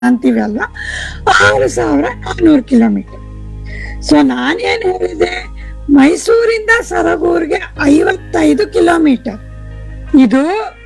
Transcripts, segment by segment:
ಅಂತೀವಿ ಅಲ್ವಾ ಆರು ಸಾವಿರ ನಾನ್ನೂರು ಕಿಲೋಮೀಟರ್ ಸೊ ನಾನೇನ್ ಹೇಳಿದೆ ಮೈಸೂರಿಂದ ಸರಗೂರ್ಗೆ ಐವತ್ತೈದು ಕಿಲೋಮೀಟರ್ ಇದು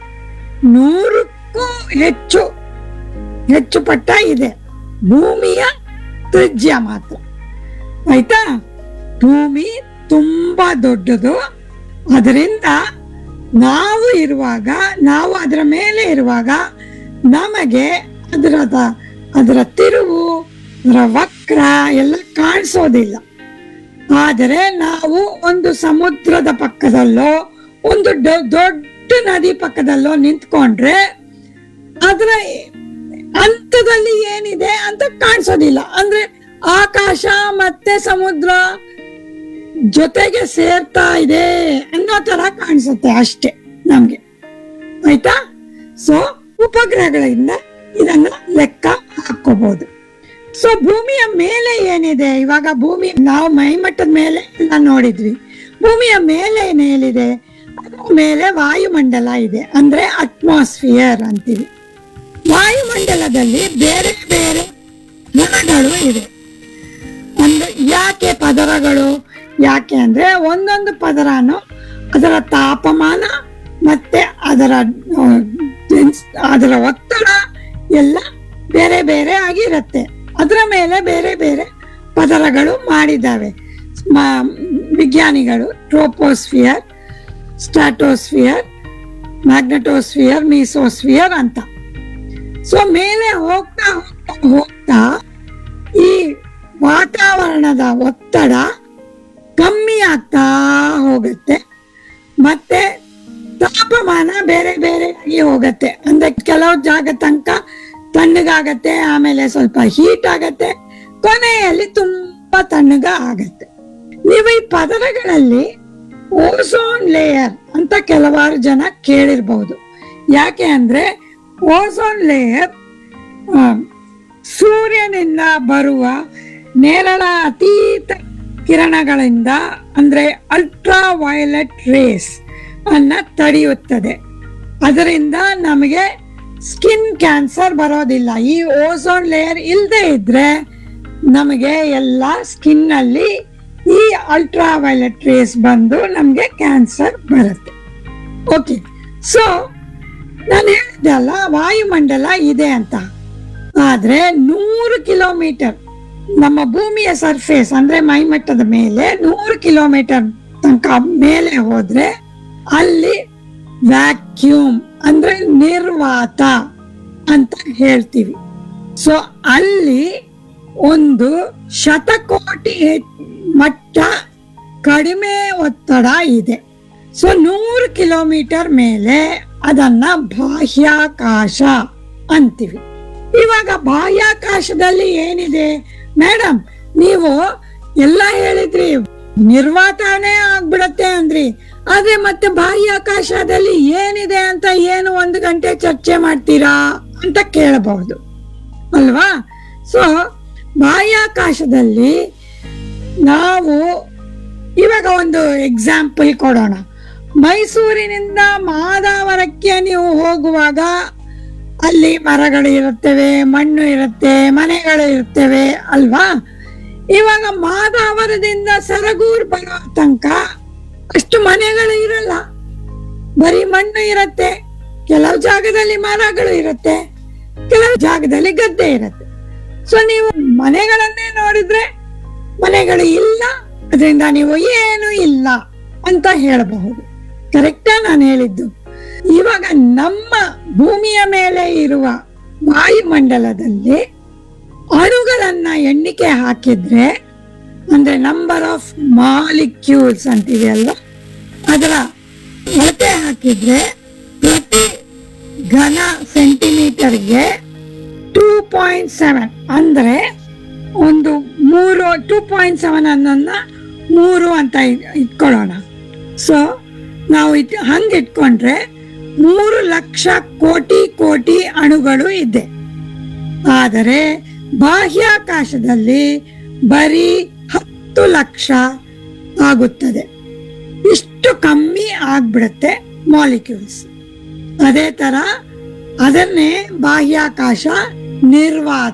ನೂರಕ್ಕೂ ಹೆಚ್ಚು ಹೆಚ್ಚು ಪಟ್ಟ ಇದೆ ಭೂಮಿಯ ತ್ರಿಜ್ಯ ಮಾತ್ರ ಆಯ್ತಾ ಭೂಮಿ ತುಂಬಾ ದೊಡ್ಡದು ಅದರಿಂದ ನಾವು ಇರುವಾಗ ನಾವು ಅದರ ಮೇಲೆ ಇರುವಾಗ ನಮಗೆ ಅದರದ ಅದರ ತಿರುವು ಅದರ ವಕ್ರ ಎಲ್ಲ ಕಾಣಿಸೋದಿಲ್ಲ ಆದರೆ ನಾವು ಒಂದು ಸಮುದ್ರದ ಪಕ್ಕದಲ್ಲೋ ಒಂದು ದೊ- ದೊಡ್ಡ ನದಿ ಪಕ್ಕದಲ್ಲೋ ನಿಂತ್ಕೊಂಡ್ರೆ ಅದರ ಹಂತದಲ್ಲಿ ಏನಿದೆ ಅಂತ ಕಾಣಿಸೋದಿಲ್ಲ ಅಂದ್ರೆ ಆಕಾಶ ಮತ್ತೆ ಸಮುದ್ರ ಜೊತೆಗೆ ಸೇರ್ತಾ ಇದೆ ಅನ್ನೋ ತರ ಕಾಣಿಸುತ್ತೆ ಅಷ್ಟೇ ನಮ್ಗೆ ಆಯ್ತಾ ಸೊ ಉಪಗ್ರಹಗಳಿಂದ ಇದನ್ನ ಲೆಕ್ಕ ಹಾಕೋಬಹುದು ಸೊ ಭೂಮಿಯ ಮೇಲೆ ಏನಿದೆ ಇವಾಗ ಭೂಮಿ ನಾವು ಮೈಮಟ್ಟದ ಮೇಲೆ ಎಲ್ಲ ನೋಡಿದ್ವಿ ಭೂಮಿಯ ಮೇಲೆ ಏನೇನಿದೆ ಅದ್ರ ಮೇಲೆ ವಾಯುಮಂಡಲ ಇದೆ ಅಂದ್ರೆ ಅಟ್ಮಾಸ್ಫಿಯರ್ ಅಂತೀವಿ ವಾಯುಮಂಡಲದಲ್ಲಿ ಬೇರೆ ಬೇರೆ ಗುಣಗಳು ಇದೆ ಅಂದ್ರೆ ಯಾಕೆ ಪದರಗಳು ಯಾಕೆ ಅಂದ್ರೆ ಒಂದೊಂದು ಪದರನು ಅದರ ತಾಪಮಾನ ಮತ್ತೆ ಅದರ ಆ, dens- ಅದರ ಒತ್ತಡ ಎಲ್ಲ ಬೇರೆ ಬೇರೆ ಆಗಿರುತ್ತೆ ಅದರ ಮೇಲೆ ಬೇರೆ ಬೇರೆ ಪದರಗಳು ಮಾಡಿದ್ದಾವೆ ಮ- ವಿಜ್ಞಾನಿಗಳು ಟ್ರೋಪೋಸ್ಫಿಯರ್ ಸ್ಟಾಟೋಸ್ಫಿಯರ್ ಮ್ಯಾಗ್ನೆಟೋಸ್ಫಿಯರ್ ಮೀಸೋಸ್ಫಿಯರ್ ಅಂತ ಸೊ ಮೇಲೆ ಹೋಗ್ತಾ ಹೋಗ್ತಾ ಹೋಗ್ತಾ ಈ ವಾತಾವರಣದ ಒತ್ತಡ ಕಮ್ಮಿ ಆಗ್ತಾ ಹೋಗುತ್ತೆ ಮತ್ತೆ ತಾಪಮಾನ ಬೇರೆ ಬೇರೆ ಆಗಿ ಹೋಗುತ್ತೆ ಅಂದ್ರೆ ಕೆಲವು ಜಾಗ ತನಕ ತಣ್ಣಗಾಗತ್ತೆ ಆಮೇಲೆ ಸ್ವಲ್ಪ ಹೀಟ್ ಆಗತ್ತೆ ಕೊನೆಯಲ್ಲಿ ತುಂಬಾ ತಣ್ಣಗ ಆಗತ್ತೆ ನೀವು ಈ ಪದರಗಳಲ್ಲಿ ಓಝೋನ್ ಲೇಯರ್ ಅಂತ ಕೆಲವಾರು ಜನ ಕೇಳಿರ್ಬಹುದು ಯಾಕೆ ಅಂದ್ರೆ ಓಝೋನ್ ಲೇಯರ್ ಸೂರ್ಯನಿಂದ ಬರುವ ನೇರಳ ಅತೀತ ಕಿರಣಗಳಿಂದ ಅಂದ್ರೆ ಅಲ್ಟ್ರಾ ವೈಲೆಟ್ ರೇಸ್ ಅನ್ನ ತಡೆಯುತ್ತದೆ ಅದರಿಂದ ನಮಗೆ ಸ್ಕಿನ್ ಕ್ಯಾನ್ಸರ್ ಬರೋದಿಲ್ಲ ಈ ಓಝೋನ್ ಲೇಯರ್ ಇಲ್ಲದೆ ಇದ್ರೆ ನಮಗೆ ಎಲ್ಲ ಸ್ಕಿನ್ ಅಲ್ಲಿ ಈ ಅಲ್ಟ್ರಾ ವೈಲೆಟ್ ರೇಸ್ ಬಂದು ನಮಗೆ ಕ್ಯಾನ್ಸರ್ ಬರುತ್ತೆ ಓಕೆ ಸೊ ನಾನು ಹೇಳಿದೆ ಅಲ್ಲ ವಾಯುಮಂಡಲ ಇದೆ ಅಂತ ಆದ್ರೆ ನೂರು ಕಿಲೋಮೀಟರ್ ನಮ್ಮ ಭೂಮಿಯ ಸರ್ಫೇಸ್ ಅಂದ್ರೆ ಮೈಮಟ್ಟದ ಮೇಲೆ ನೂರು ಕಿಲೋಮೀಟರ್ ತನಕ ಮೇಲೆ ಹೋದ್ರೆ ಅಲ್ಲಿ ವ್ಯಾಕ್ಯೂಮ್ ಅಂದ್ರೆ ನಿರ್ವಾತ ಅಂತ ಹೇಳ್ತೀವಿ ಸೊ ಅಲ್ಲಿ ಒಂದು ಶತಕೋಟಿ ಹೆ- ಮಟ್ಟ ಕಡಿಮೆ ಒತ್ತಡ ಇದೆ ಸೊ ನೂರು ಕಿಲೋಮೀಟರ್ ಮೇಲೆ ಅದನ್ನ ಬಾಹ್ಯಾಕಾಶ ಅಂತೀವಿ ಇವಾಗ ಬಾಹ್ಯಾಕಾಶದಲ್ಲಿ ಏನಿದೆ ಮೇಡಮ್ ನೀವು ಎಲ್ಲ ಹೇಳಿದ್ರಿ ನಿರ್ವಾತನೇ ಆಗ್ಬಿಡತ್ತೆ ಅಂದ್ರಿ ಆದ್ರೆ ಮತ್ತೆ ಬಾಹ್ಯಾಕಾಶದಲ್ಲಿ ಏನಿದೆ ಅಂತ ಏನು ಒಂದು ಗಂಟೆ ಚರ್ಚೆ ಮಾಡ್ತೀರಾ ಅಂತ ಕೇಳಬಹುದು ಅಲ್ವಾ ಸೊ ಬಾಹ್ಯಾಕಾಶದಲ್ಲಿ ನಾವು ಇವಾಗ ಒಂದು ಎಕ್ಸಾಂಪಲ್ ಕೊಡೋಣ ಮೈಸೂರಿನಿಂದ ಮಾದಾವರಕ್ಕೆ ನೀವು ಹೋಗುವಾಗ ಅಲ್ಲಿ ಮರಗಳು ಇರುತ್ತವೆ ಮಣ್ಣು ಇರುತ್ತೆ ಮನೆಗಳು ಇರುತ್ತವೆ ಅಲ್ವಾ ಇವಾಗ ಮಾದಾವರದಿಂದ ಸರಗೂರ್ ಬರೋ ತನಕ ಅಷ್ಟು ಮನೆಗಳು ಇರಲ್ಲ ಬರೀ ಮಣ್ಣು ಇರುತ್ತೆ ಕೆಲವು ಜಾಗದಲ್ಲಿ ಮರಗಳು ಇರುತ್ತೆ ಕೆಲವು ಜಾಗದಲ್ಲಿ ಗದ್ದೆ ಇರುತ್ತೆ ಸೊ ನೀವು ಮನೆಗಳನ್ನೇ ನೋಡಿದ್ರೆ ಮನೆಗಳು ಇಲ್ಲ ಅದರಿಂದ ನೀವು ಏನು ಇಲ್ಲ ಅಂತ ಹೇಳಬಹುದು ಕರೆಕ್ಟಾ ನಾನು ಹೇಳಿದ್ದು ಇವಾಗ ನಮ್ಮ ಭೂಮಿಯ ಮೇಲೆ ಇರುವ ವಾಯುಮಂಡಲದಲ್ಲಿ ಅಣುಗಳನ್ನ ಎಣ್ಣಿಕೆ ಹಾಕಿದ್ರೆ ಅಂದ್ರೆ ನಂಬರ್ ಆಫ್ ಮಾಲಿಕ್ಯೂಲ್ಸ್ ಅಂತೀವಿ ಅಲ್ವಾ ಅದರ ಅಳತೆ ಹಾಕಿದ್ರೆ ಪ್ರತಿ ಘನ ಸೆಂಟಿಮೀಟರ್ಗೆ ಟೂ ಪಾಯಿಂಟ್ ಸೆವೆನ್ ಅಂದ್ರೆ ಒಂದು ಮೂರು ಟೂ ಪಾಯಿಂಟ್ ಸೆವೆನ್ ಅನ್ನೋದನ್ನ ಮೂರು ಅಂತ ಇಟ್- ಇಟ್ಕೊಳ್ಳೋಣ ಸೊ ನಾವು ಇಟ್ ಹಂಗೆ ಇಟ್ಕೊಂಡ್ರೆ ಮೂರು ಲಕ್ಷ ಕೋಟಿ ಕೋಟಿ ಅಣುಗಳು ಇದೆ ಆದರೆ ಬಾಹ್ಯಾಕಾಶದಲ್ಲಿ ಬರೀ ಹತ್ತು ಲಕ್ಷ ಆಗುತ್ತದೆ ಇಷ್ಟು ಕಮ್ಮಿ ಆಗ್ಬಿಡುತ್ತೆ ಮಾಲಿಕ್ಯೂಲ್ಸ್ ಅದೇ ತರ ಅದನ್ನೇ ಬಾಹ್ಯಾಕಾಶ ನಿರ್ವಾತ